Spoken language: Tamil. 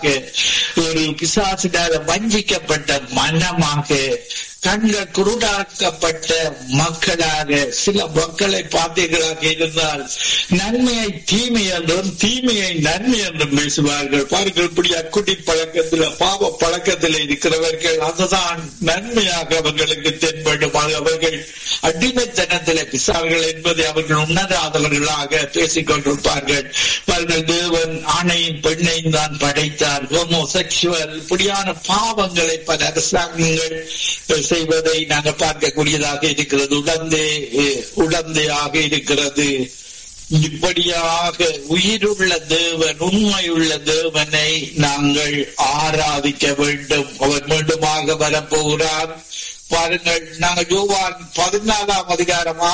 ஒரு பிசாசினால் வஞ்சிக்கப்பட்ட மனமாக கண்கள் குருடாக்கப்பட்ட மக்களாக சில மக்களை பார்த்தீர்களாக இருந்தால் நன்மையை தீமை என்றும் தீமையை நன்மை என்றும் பேசுவார்கள் பாருங்கள் இப்படி அக்குடி பழக்கத்தில் பாவ பழக்கத்தில் இருக்கிறவர்கள் அதுதான் நன்மையாக அவர்களுக்கு தென்படும் அவர்கள் அடிமைத்தனத்தில் பிசார்கள் என்பதை அவர்கள் உணராதவர்களாக பேசிக் கொண்டிருப்பார்கள் பாருங்கள் தேவன் ஆணையும் பெண்ணையும் தான் படைத்தார் ஹோமோசெக்சுவல் இப்படியான பாவங்களை பல அரசாங்கங்கள் செய்வதை நாங்கள் பார்க்கக்கூடியதாக இருக்கிறது உடந்தே உடந்தையாக இருக்கிறது இப்படியாக உயிருள்ள தேவன் உண்மையுள்ள தேவனை நாங்கள் ஆராதிக்க வேண்டும் அவர் மீண்டுமாக வரப்போகிறார் பாருங்கள் நாங்கள் யோவான் பதினாலாம் அதிகாரம்